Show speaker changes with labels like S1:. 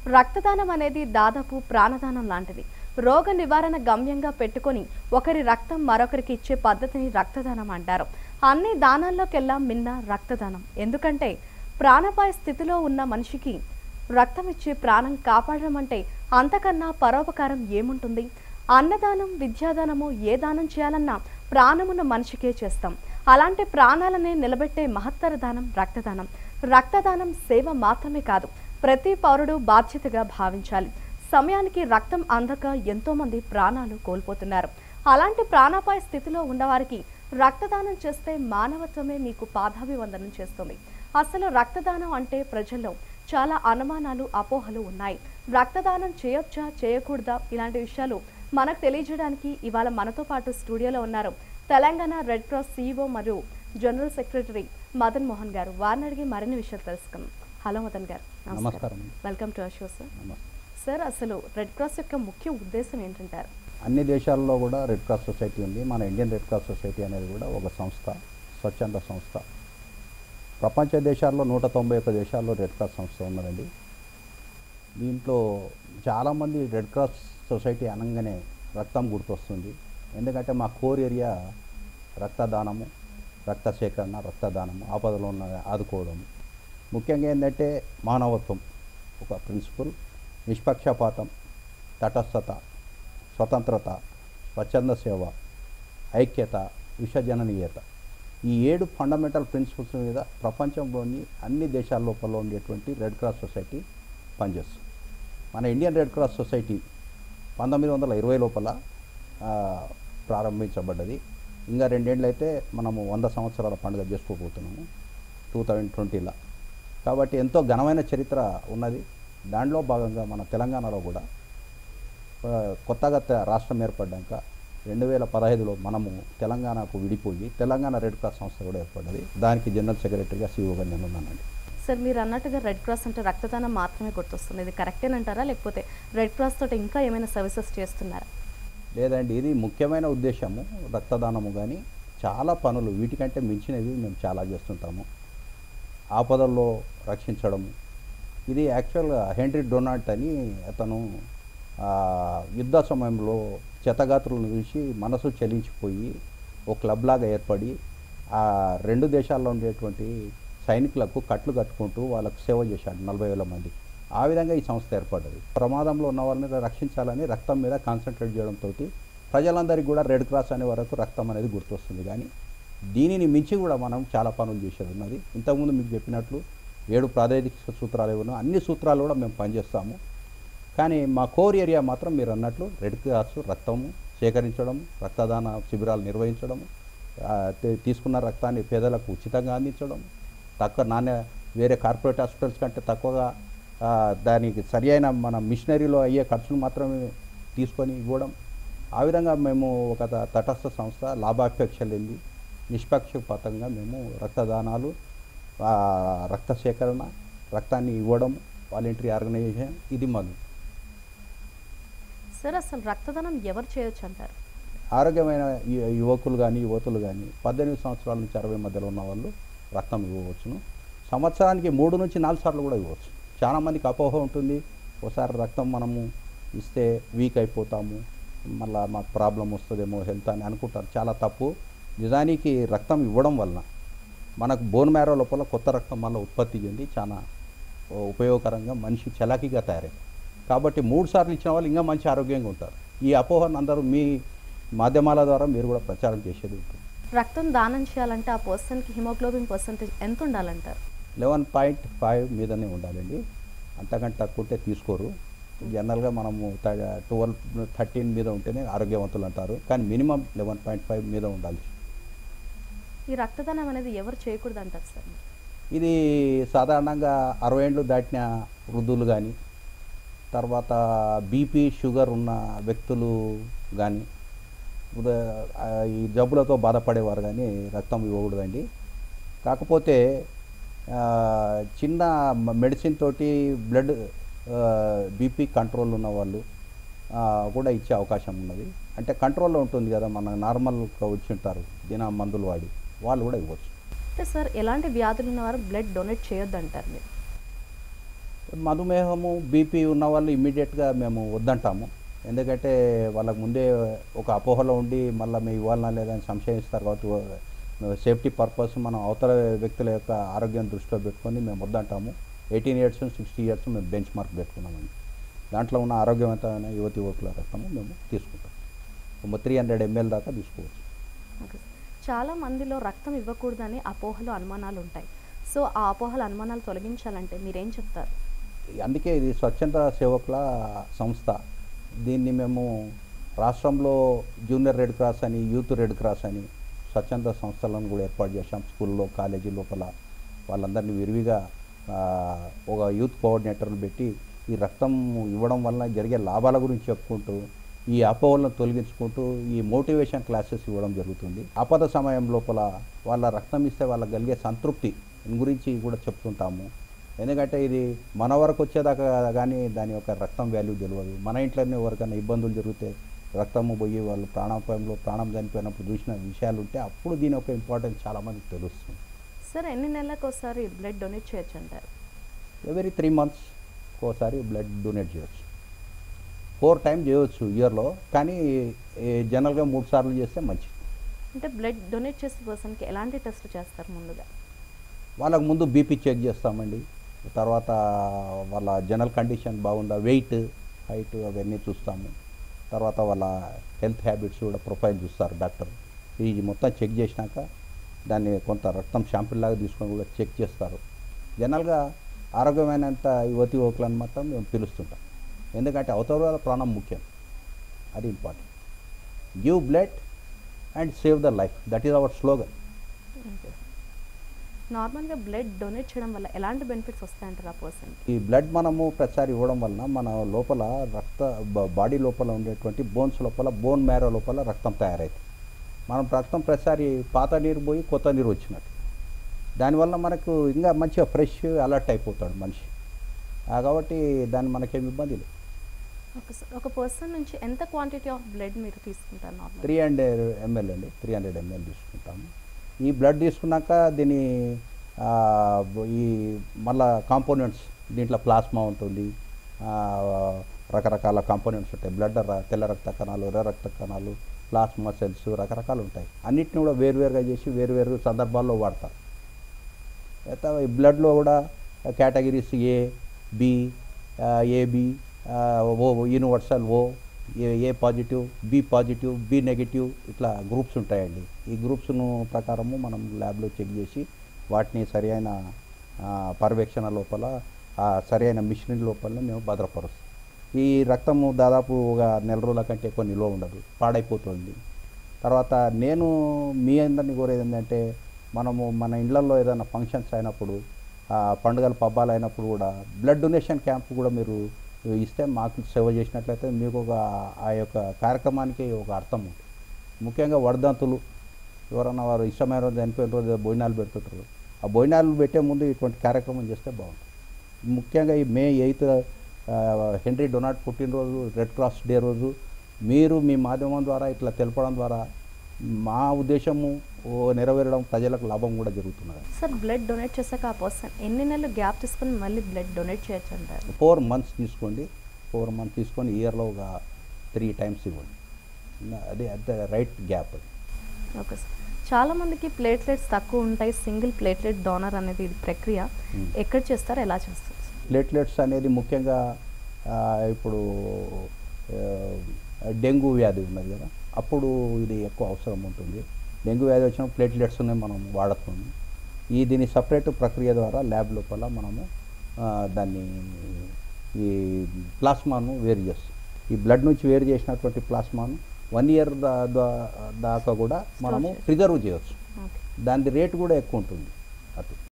S1: రక్తదానం అనేది దాదాపు ప్రాణదానం లాంటిది రోగ నివారణ గమ్యంగా పెట్టుకొని ఒకరి రక్తం మరొకరికి ఇచ్చే పద్ధతిని రక్తదానం అంటారు అన్ని దానాల్లోకెల్లా మిన్న రక్తదానం ఎందుకంటే ప్రాణపాయ స్థితిలో ఉన్న మనిషికి రక్తం ఇచ్చే ప్రాణం కాపాడడం అంటే అంతకన్నా పరోపకారం ఏముంటుంది అన్నదానం విద్యాదానము ఏ దానం చేయాలన్నా ప్రాణమున్న మనిషికే చేస్తాం అలాంటి ప్రాణాలనే నిలబెట్టే మహత్తర దానం రక్తదానం రక్తదానం సేవ మాత్రమే కాదు ప్రతి పౌరుడు బాధ్యతగా భావించాలి సమయానికి రక్తం అందక ఎంతో మంది ప్రాణాలు కోల్పోతున్నారు అలాంటి ప్రాణాపాయ స్థితిలో ఉన్నవారికి రక్తదానం చేస్తే మానవత్వమే మీకు పాదాభివందనం చేస్తుంది అసలు రక్తదానం అంటే ప్రజల్లో చాలా అనుమానాలు అపోహలు ఉన్నాయి రక్తదానం చేయొచ్చా చేయకూడదా ఇలాంటి విషయాలు మనకు తెలియజేయడానికి ఇవాళ మనతో పాటు స్టూడియోలో ఉన్నారు తెలంగాణ రెడ్ క్రాస్ సీఈఓ మరియు జనరల్ సెక్రటరీ మదన్ మోహన్ గారు వారిని అడిగి మరిన్ని విషయాలు తెలుసుకుందాం హలో మదన్ గారు
S2: నమస్కారం.
S1: వెల్కమ్ టు షో సార్
S2: నమస్తే.
S1: సార్ అసలు రెడ్ క్రాస్ యొక్క ముఖ్య ఉద్దేశం ఏంటంటారు
S2: అన్ని దేశాల్లో కూడా రెడ్ క్రాస్ సొసైటీ ఉంది మన ఇండియన్ రెడ్ క్రాస్ సొసైటీ అనేది కూడా ఒక సంస్థ స్వచ్ఛంద సంస్థ ప్రపంచ దేశాల్లో నూట తొంభై ఒక్క దేశాల్లో రెడ్ క్రాస్ సంస్థ ఉన్నదండి దీంట్లో చాలామంది రెడ్ క్రాస్ సొసైటీ అనగానే రక్తం గుర్తొస్తుంది ఎందుకంటే మా కోర్ ఏరియా రక్తదానము రక్త సేకరణ రక్తదానము ఆపదలో ఉన్న ఆదుకోవడం ముఖ్యంగా ఏంటంటే మానవత్వం ఒక ప్రిన్సిపల్ నిష్పక్షపాతం తటస్థత స్వతంత్రత స్వచ్ఛంద సేవ ఐక్యత విషజననీయత ఈ ఏడు ఫండమెంటల్ ప్రిన్సిపల్స్ మీద ప్రపంచంలోని అన్ని దేశాల లోపల ఉండేటువంటి రెడ్ క్రాస్ సొసైటీ పనిచేస్తుంది మన ఇండియన్ రెడ్ క్రాస్ సొసైటీ పంతొమ్మిది వందల ఇరవై లోపల ఆ, ప్రారంభించబడ్డది ఇంకా రెండేళ్ళు అయితే మనము వంద సంవత్సరాల పండుగ చేసుకోబోతున్నాము టూ థౌజండ్ ట్వంటీలో కాబట్టి ఎంతో ఘనమైన చరిత్ర ఉన్నది దాంట్లో భాగంగా మన తెలంగాణలో కూడా ఆ, కొత్తగా త- రాష్ట్రం ఏర్పడ్డాక రెండు వేల పదహైదులో మనము తెలంగాణకు విడిపోయి తెలంగాణ రెడ్ క్రాస్ సంస్థ కూడా ఏర్పడ్డది దానికి జనరల్ సెక్రటరీగా సీఓగా నేను ఉన్నానండి
S1: సార్ మీరు అన్నట్టుగా రెడ్ క్రాస్ అంటే రక్తదానం మాత్రమే గుర్తొస్తుంది ఇది కరెక్టేనంటారా లేకపోతే రెడ్ క్రాస్ తోటి ఇంకా ఏమైనా సర్వీసెస్ చేస్తున్నారా
S2: లేదండి ఇది ముఖ్యమైన ఉద్దేశము రక్తదానము కానీ చాలా పనులు వీటికంటే మించినవి మేము చాలా చేస్తుంటాము ఆపదల్లో రక్షించడము ఇది యాక్చువల్గా హెన్రీ డొనాల్డ్ అని అతను ఆ, యుద్ధ సమయంలో చెతగాత్రులను చూసి మనసు చలించిపోయి ఓ క్లబ్ లాగా ఏర్పడి ఆ రెండు దేశాల్లో ఉండేటువంటి సైనికులకు కట్లు కట్టుకుంటూ వాళ్ళకు సేవ చేశాడు నలభై వేల మంది ఆ విధంగా ఈ సంస్థ ఏర్పడ్డది ప్రమాదంలో ఉన్న వాళ్ళని రక్షించాలని రక్తం మీద కాన్సన్ట్రేట్ చేయడంతో ప్రజలందరికీ కూడా రెడ్ క్రాస్ అనే వరకు రక్తం అనేది గుర్తొస్తుంది కానీ దీనిని మించి కూడా మనం చాలా పనులు చేసేది ఉన్నది ఇంతకుముందు మీకు చెప్పినట్లు ఏడు ప్రాదేశిక సూత్రాలు ఏమో అన్ని సూత్రాలు కూడా మేము పనిచేస్తాము కానీ మా కోర్ ఏరియా మాత్రం మీరు అన్నట్లు రెడ్ క్రాస్ రక్తము సేకరించడం రక్తదాన శిబిరాలు నిర్వహించడం ఆ, తీ- తీసుకున్న రక్తాన్ని పేదలకు ఉచితంగా అందించడం తక్కువ నాణ్య వేరే కార్పొరేట్ హాస్పిటల్స్ కంటే తక్కువగా ఆ, దానికి సరి అయిన మన మిషనరీలో అయ్యే ఖర్చును మాత్రమే తీసుకొని ఇవ్వడం ఆ విధంగా మేము ఒక త- తటస్థ సంస్థ లాభాపేక్ష లేని నిష్పక్షపాతంగా మేము రక్తదానాలు ఆ, రక్త సేకరణ రక్తాన్ని ఇవ్వడం వాలంటరీ ఆర్గనైజేషన్ ఇది మాది
S1: సార్ అసలు రక్తదానం ఎవరు చేయొచ్చు అంటారు
S2: ఆరోగ్యమైన యు- యువకులు కానీ యువతులు కానీ పద్దెనిమిది సంవత్సరాల నుంచి అరవై మధ్యలో ఉన్న వాళ్ళు రక్తం ఇవ్వవచ్చును సంవత్సరానికి మూడు నుంచి నాలుగు సార్లు కూడా ఇవ్వచ్చు చాలా మందికి అపోహ ఉంటుంది ఒకసారి రక్తం మనము ఇస్తే వీక్ అయిపోతాము మళ్ళీ మాకు ప్రాబ్లం వస్తుందేమో హెల్త్ అని అనుకుంటారు చాలా తప్పు నిజానికి రక్తం ఇవ్వడం వలన మనకు బోన్ మ్యారో లోపల కొత్త రక్తం మళ్ళీ ఉత్పత్తి చెంది చాలా ఉపయోగకరంగా మనిషి చలాకీగా తయారైంది కాబట్టి మూడు సార్లు ఇచ్చిన వాళ్ళు ఇంకా మంచి ఆరోగ్యంగా ఉంటారు ఈ అపోహను అందరూ మీ మాధ్యమాల ద్వారా మీరు కూడా ప్రచారం చేసేది ఉంటుంది
S1: రక్తం దానం చేయాలంటే ఆ పర్సన్కి హిమోగ్లోబిన్ పర్సంటేజ్ ఎంత ఉండాలంటారు
S2: లెవెన్ పాయింట్ ఫైవ్ మీదనే ఉండాలండి అంతకంటే తక్కువ ఉంటే తీసుకోరు జనరల్గా మనము ట్వెల్వ్ థర్టీన్ మీద ఉంటేనే ఆరోగ్యవంతులు అంటారు కానీ మినిమం లెవెన్ పాయింట్ ఫైవ్ మీద ఉండాలి
S1: ఈ రక్తదానం అనేది ఎవరు చేయకూడదు అంటారు సార్ మీరు?
S2: ఇది సాధారణంగా అరవై ఏళ్ళు దాటిన వృద్ధులు కానీ తర్వాత బీపీ షుగర్ ఉన్న వ్యక్తులు కానీ ఈ జబ్బులతో బాధపడేవారు కానీ రక్తం ఇవ్వకూడదండి కాకపోతే ఆ, చిన్న మెడిసిన్ తోటి బ్లడ్ బీపీ కంట్రోల్ ఉన్న వాళ్ళు ఆ, కూడా ఇచ్చే అవకాశం ఉన్నది అంటే కంట్రోల్లో ఉంటుంది కదా మన నార్మల్గా వచ్చి ఉంటారు దిన మందులు వాడి వాళ్ళు కూడా ఇవ్వచ్చు
S1: అంటే సార్ ఎలాంటి వ్యాధులు ఉన్నవారు బ్లడ్ డొనేట్ చేయొద్దు అంటారు మీరు
S2: మధుమేహము బీపీ ఉన్న వాళ్ళు ఇమ్మీడియట్గా మేము వద్దంటాము ఎందుకంటే వాళ్ళకు ముందే ఒక అపోహలో ఉండి మళ్ళీ మేము ఇవ్వాలన్నా లేదని సంశయిస్తారు కాబట్టి సేఫ్టీ పర్పస్ మనం అవతల వ్యక్తుల యొక్క ఆరోగ్యం దృష్టిలో పెట్టుకొని మేము వద్దంటాము ఎయిటీన్ ఇయర్స్ సిక్స్టీ ఇయర్స్ మేము బెంచ్ మార్క్ పెట్టుకున్నామండి దాంట్లో ఉన్న ఆరోగ్యవంతమైన యువతి యువకుల రక్తము మేము తీసుకుంటాం త్రీ హండ్రెడ్ ఎంఎల్ దాకా తీసుకోవచ్చు
S1: ఓకే సార్. చాలా మందిలో రక్తం ఇవ్వకూడదని అపోహలు అనుమానాలు ఉంటాయి సో ఆ అపోహలు అనుమానాలు తొలగించాలంటే మీరేం చెప్తారు
S2: అందుకే ఇది స్వచ్ఛంద సేవకుల సంస్థ దీన్ని మేము రాష్ట్రంలో జూనియర్ రెడ్ క్రాస్ అని యూత్ రెడ్ క్రాస్ అని స్వచ్ఛంద సంస్థలను కూడా ఏర్పాటు చేశాం స్కూల్లో కాలేజీ లోపల వాళ్ళందరినీ విరివిగా ఆ, ఒక యూత్ కోఆర్డినేటర్లు పెట్టి ఈ రక్తం ఇవ్వడం వలన జరిగే లాభాల గురించి చెప్పుకుంటూ ఈ అపోహలను తొలగించుకుంటూ ఈ మోటివేషన్ క్లాసెస్ ఇవ్వడం జరుగుతుంది ఆపద సమయం లోపల వాళ్ళ రక్తం ఇస్తే వాళ్ళకి కలిగే సంతృప్తి గురించి కూడా చెప్తుంటాము ఎందుకంటే ఇది మన వరకు వచ్చేదాకా కానీ దాని యొక్క రక్తం వాల్యూ తెలియదు మన ఇంట్లోనే ఎవరికైనా ఇబ్బందులు జరిగితే రక్తము పోయి వాళ్ళు ప్రాణాపాయంలో ప్రాణం చనిపోయినప్పుడు చూసిన విషయాలు ఉంటే అప్పుడు దీని యొక్క ఇంపార్టెన్స్ చాలామందికి తెలుస్తుంది
S1: సార్ ఎన్ని నెలలకు ఒకసారి బ్లడ్ డొనేట్ చేయొచ్చు అంటారు
S2: ఎవరీ త్రీ మంత్స్ ఒకసారి బ్లడ్ డొనేట్ చేయొచ్చు ఫోర్ టైం చేయవచ్చు ఇయర్లో కానీ ఏ, జనరల్గా మూడు సార్లు చేస్తే మంచిది
S1: అంటే బ్లడ్ డొనేట్ చేసే పర్సన్కి ఎలాంటి టెస్ట్ చేస్తారు ముందుగా
S2: వాళ్ళకు ముందు బీపీ చెక్ చేస్తామండి తర్వాత వాళ్ళ జనరల్ కండిషన్ బాగుందా వెయిట్ హైట్ అవన్నీ చూస్తాము తర్వాత వాళ్ళ హెల్త్ హ్యాబిట్స్ కూడా ప్రొఫైల్ చూస్తారు డాక్టర్ ఇది మొత్తం చెక్ చేసినాక దాన్ని కొంత రక్తం షాంపిల్ లాగా తీసుకొని కూడా చెక్ చేస్తారు జనరల్గా ఆరోగ్యమైనంత యువతి యువకులను మాత్రం మేము పిలుస్తుంటాం ఎందుకంటే అవతల వాళ్ళ ప్రాణం ముఖ్యం అది important give blood and save the life that is our slogan
S1: నార్మల్గా బ్లడ్ డొనేట్ చేయడం వల్ల ఎలాంటి బెనిఫిట్స్ వస్తాయంటారు ఆ పర్సన్కి
S2: ఈ బ్లడ్ మనము ప్రతిసారి ఇవ్వడం వలన మన లోపల రక్త బ- బాడీ లోపల ఉండేటువంటి బోన్స్ లోపల బోన్ మ్యారో లోపల రక్తం తయారైంది మనం రక్తం ప్రతిసారి పాత నీరు పోయి కొత్త నీరు వచ్చినట్టు దానివల్ల మనకు ఇంకా మంచిగా ఫ్రెష్ అలర్ట్ అయిపోతాడు మనిషి ఆ కాబట్టి దాన్ని మనకేం ఇబ్బంది లేదు
S1: ఒక ఒక పర్సన్ నుంచి ఎంత క్వాంటిటీ ఆఫ్ బ్లడ్ మీరు తీసుకుంటారు నార్మల్
S2: త్రీ హండ్రెడ్ ఎంఎల్ అండి త్రీ హండ్రెడ్ ఎంఎల్ తీసుకుంటాము ఈ బ్లడ్ తీసుకున్నాక దీని ఆ, ఈ మళ్ళా కాంపోనెంట్స్ దీంట్లో ప్లాస్మా ఉంటుంది ఆ, రకరకాల కాంపోనెంట్స్ ఉంటాయి బ్లడ్ ర- తెల్ల రక్త కణాలు ఎర్ర రక్త కణాలు ప్లాస్మా సెల్స్ రకరకాలు ఉంటాయి అన్నిటిని కూడా వేరువేరుగా చేసి వేరువేరు సందర్భాల్లో వాడతారు అయితే ఈ బ్లడ్లో కూడా categories A B AB O universal O A A positive B positive B negative ఇట్లా గ్రూప్స్ ఉంటాయండి ఈ గ్రూప్స్ను ప్రకారము మనం ల్యాబ్లో చెక్ చేసి వాటిని సరైన ఆ, పర్యవేక్షణ లోపల ఆ సరైన మిషన్ లోపల మేము భద్రపరుస్తాం ఈ రక్తము దాదాపు ఒక నెల రోజుల కంటే ఎక్కువ నిల్వ ఉండదు పాడైపోతుంది తర్వాత నేను మీ అందరిని కోరేది ఏంటంటే మనము మన ఇళ్లలో ఏదైనా ఫంక్షన్స్ అయినప్పుడు ఆ, పండుగలు పబ్బాలు అయినప్పుడు కూడా బ్లడ్ డొనేషన్ క్యాంప్ కూడా మీరు ఇస్తే మాకు సేవ చేసినట్లయితే మీకు ఒక ఆ యొక్క కార్యక్రమానికి ఒక అర్థం ఉంటుంది ముఖ్యంగా వర్ధంతులు ఎవరన్నా వారు ఇష్టమైన రోజు చనిపోయిన రోజు భోజనాలు పెడుతుంటారు ఆ భోజనాలు పెట్టే ముందు ఇటువంటి కార్యక్రమం చేస్తే బాగుంటుంది ముఖ్యంగా ఈ మే ఎయిత్ హెన్రీ డొనాల్డ్ పుట్టినరోజు రెడ్ క్రాస్ డే రోజు మీరు మీ మాధ్యమం ద్వారా ఇట్లా తెలపడం ద్వారా మా ఉద్దేశము ఓ నెరవేరడం ప్రజలకు లాభం కూడా జరుగుతున్నది
S1: సార్ బ్లడ్ డొనేట్ చేశాక ఆ పర్సన్ ఎన్ని నెలలు గ్యాప్ తీసుకుని మళ్ళీ బ్లడ్ డొనేట్ చేయొచ్చు అంటారు
S2: ఫోర్ మంత్స్ తీసుకోండి ఫోర్ మంత్స్ తీసుకొని ఇయర్లో ఒక త్రీ టైమ్స్ ఇవ్వండి అదే అట్ ద రైట్ గ్యాప్ అది
S1: ఓకే సార్ చాలా మందికి ప్లేట్లెట్స్ తక్కువ ఉంటాయి సింగిల్ ప్లేట్లెట్ డోనర్ అనేది ఇది ప్రక్రియ
S2: Hmm.
S1: ఎక్కడ చేస్తారు ఎలా చేస్తారు
S2: ప్లేట్లెట్స్ అనేది ముఖ్యంగా ఆ, ఇప్పుడు ఆ, డెంగ్యూ వ్యాధి ఉన్నది కదా అప్పుడు ఇది ఎక్కువ అవసరం ఉంటుంది డెంగ్యూ వ్యాధి వచ్చిన ప్లేట్లెట్స్ని మనం వాడుతుంది ఈ దీని సపరేట్ ప్రక్రియ ద్వారా ల్యాబ్ లోపల మనము ఆ, దాన్ని ఈ ప్లాస్మాను వేరు చేస్తాం ఈ బ్లడ్ నుంచి వేరు చేసినటువంటి ప్లాస్మాను వన్ ఇయర్ దా దా- దాకా కూడా మనము
S1: చేయొచ్చు.
S2: ప్రిజర్వ్ చేయవచ్చు
S1: ఓకే
S2: దాని రేట్ కూడా ఎక్కువ ఉంటుంది అటు